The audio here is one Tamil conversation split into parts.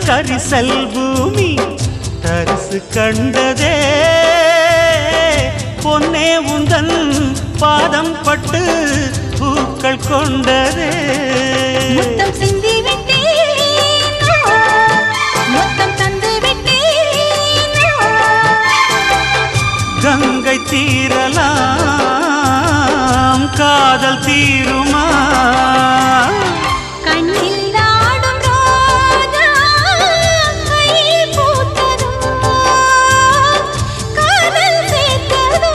கரிசல் பூமி தரிசு கண்டதே பொன்னே உந்தன் பாதம் பட்டு பூக்கள் கொண்டதே முத்தம் சிந்தி விட்டேன் முத்தம் தந்து விட்டேன் கங்கை தீரலாம் காதல் தீருமா கண்ணில் ஆடும் ரோஜா கையில் பூத்ததோ காதல் சேர்த்ததோ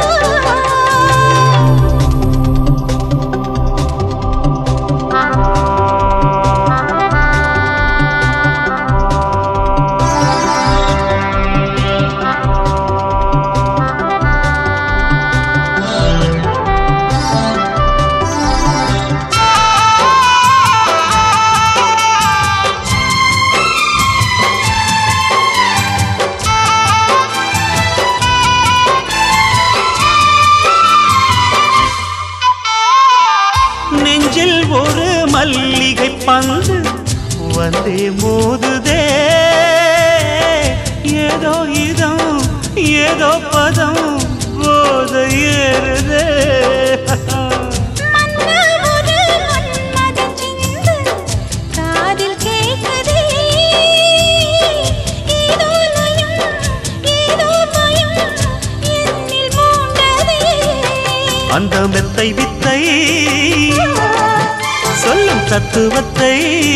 நெஞ்சில் ஒரு மல்லிகை பந்து வந்தே மோதுதே ஏதோ இதம் ஏதோ பதம் போத ஏறுதே மன்னவொரு மன்மதன் சிந்து காதில் கேட்குதே ஏதோ லயம் ஏதோ பயம் என்னில் மூண்டதே அந்த மெத்தை வித்தை சொல்லும் தத்துவத்தை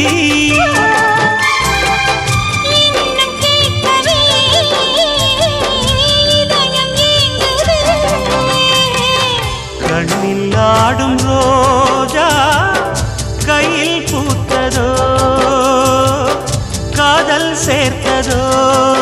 இன்னும் கேட்கவே இதயம் ஏங்குதே கண்ணில் ஆடும் ரோஜா கையில் பூத்ததோ காதல் சேர்த்ததோ